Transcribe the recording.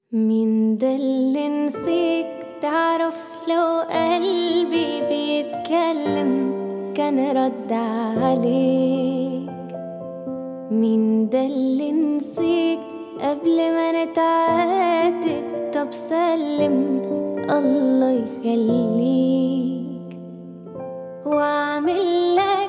مين ده اللي نسيك تعرف لو قلبي بيتكلم كان رد عليك مين ده اللي نسيك قبل ما نتعاتب طب سلم الله يخليك واعمل لك